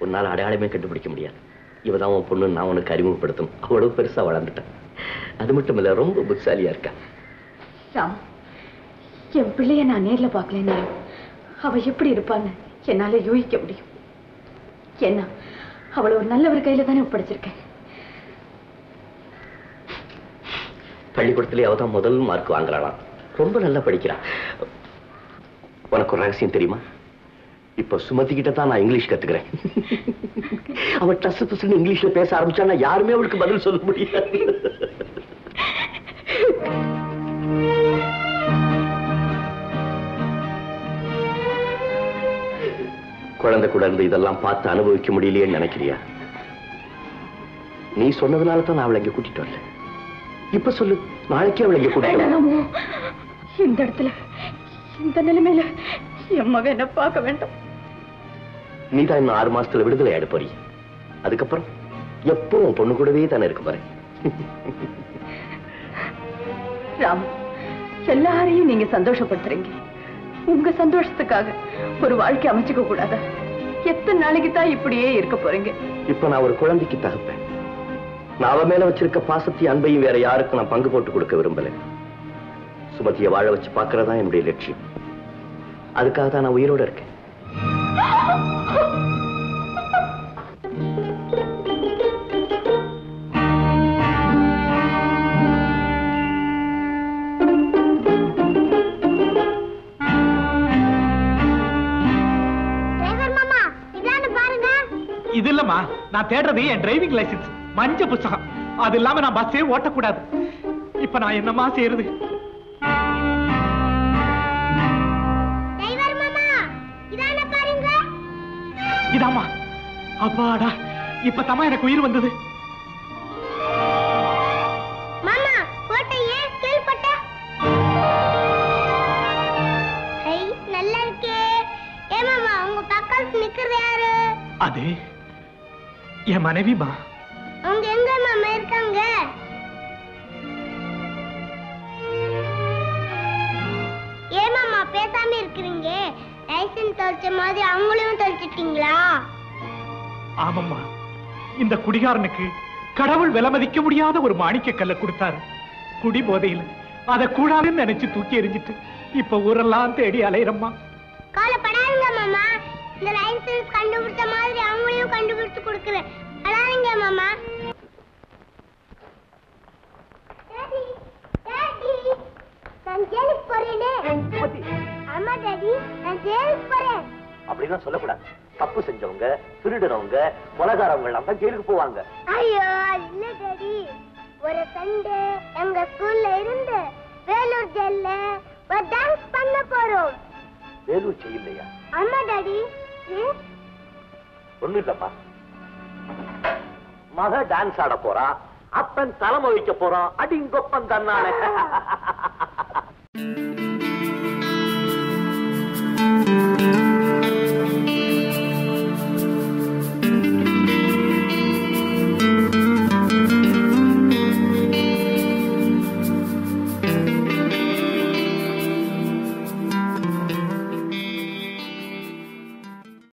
உன்னால அடையாளமே கண்டுபிடிக்க முடியாது இவதான் உன் பொண்ணு நான் உனக்கு அறிமுகப்படுத்தணும் அவ்வளவு பெருசா வளர்ந்துட்டேன் அது மட்டும் இல்ல ரொம்ப புத்திசாலியா இருக்கா ராம் என் பிள்ளைய நான் நேர்ல பார்க்கலனாலும் அவ எப்படி இருப்பான்னு என்னால யூகிக்க முடியும் என்ன அவளை ஒரு நல்லவர் கையில தானே ஒப்படைச்சிருக்கேன் பள்ளிக்கூடத்திலே அவ தான் முதல் மார்க் வாங்குறாளாம் ரொம்ப நல்லா படிக்கிறா உனக்கு ஒரு ரகசியம் தெரியுமா இப்ப சுமதி கிட்ட தான் நான் இங்கிலீஷ் கத்துக்கிறேன் அவ டஸ் புஸ்ன்னு இங்கிலீஷ்ல பேச ஆரம்பிச்சான்னா யாருமே அவளுக்கு பதில் சொல்ல முடியாது குழந்தை கூட இருந்து இதெல்லாம் பார்த்து அனுபவிக்க முடியலையேன்னு நினைக்கிறியா நீ சொன்னதுனால தான் நான் அவளை இங்க கூட்டிட்டு வரல இப்ப சொல்லு நாளைக்கே அவளை இங்க கூட்டிட்டு வா. ராமு, இந்த இடத்துல இந்த நிலைமையில என் மகன் என்ன பார்க்க வேண்டாம் நீ தான் இன்னும் ஆறு மாசத்துல விடுதலை ஆயிட போறீ அதுக்கப்புறம் எப்பவும் உன் பொண்ணு கூடவே தானே இருக்க போறேன் ராம் எல்லாரையும் நீங்க சந்தோஷப்படுத்துறீங்க உங்க சந்தோஷத்துக்காக ஒரு வாழ்க்கை அமைச்சுக்க கூடாதா எத்தனை நாளைக்கு தான் இப்படியே இருக்க போறீங்க இப்ப நான் ஒரு குழந்தைக்கு தகப்பேன் நான் அவ மேல வச்சிருக்க பாசத்தையும் அன்பையும் வேற யாருக்கும் நான் பங்கு போட்டு கொடுக்க விரும்பல சுமதியை வாழ வச்சு பார்க்கறதா என்னுடைய லட்சியம் அதுக்காக தான் நான் உயிரோட இருக்கேன் டிரைவர் மாமா இதானு பாருங்க இது இல்லம்மா நான் தேடுறது என் டிரைவிங் லைசென்ஸ் மஞ்ச புத்தகம் அது இல்லாம நான் பஸ்ஸே ஓட்டக்கூடாது இப்ப நான் என்னம்மா செய்யறது டிரைவர் மாமா இதானு பாருங்க இதாம்மா அப்பாடா இப்ப தம்மா எனக்கு உயிர் வந்தது மாமா கோட்டை ஏன் கீழ்பட்ட ஹை நல்லா இருக்கே ஏ மாமா உங்க பக்கத்துல நிக்கிறது யாரு அது என் மனைவிமா அவங்க எங்க மாமா இருக்காங்க ஏ மாமா பேசாம இருக்கிறீங்க லைசன்ஸ் தொலைச்ச மாதிரி அவங்களையும் தொலைச்சிட்டீங்களா ஆமாம்மா இந்த குடிகாரனுக்கு கடவுள் விலை மதிக்க முடியாத ஒரு மாணிக்க கல்ல கொடுத்தாரு குடி போதையில அதை கூடாதுன்னு நினைச்சு தூக்கி எறிஞ்சிட்டு இப்ப ஊரெல்லாம் தேடி அலையிறம்மா கவலைப்படாதீங்க மாமா இந்த லைசன்ஸ் கண்டுபிடிச்ச மாதிரி அவங்களையும் கண்டுபிடிச்சு கொடுக்குறேன் அழாதீங்க மாமா டாடி டாடி நான் ஜெயிலுக்கு போறேனே ஆமா டாடி நான் ஜெயிலுக்கு போறேன் அப்படிலாம் சொல்லக்கூடாது தப்பு செஞ்சவங்க திருடுறவங்க கொலகாரவங்க எல்லாம் தான் ஜெயிலுக்கு போவாங்க ஐயோ அது இல்ல டாடி ஒரு சண்டே எங்க ஸ்கூல்ல இருந்து வேலூர் ஜெயில்ல ஒரு டான்ஸ் பண்ண போறோம் வேலூர் செய்யலையா ஆமா டாடி ஏன் ஒண்ணும் இல்லப்பா மக டான்ஸ் ஆட போறா அப்பன் தலைமை வைக்க போறான் அடிங்கொப்பன் தன்னானே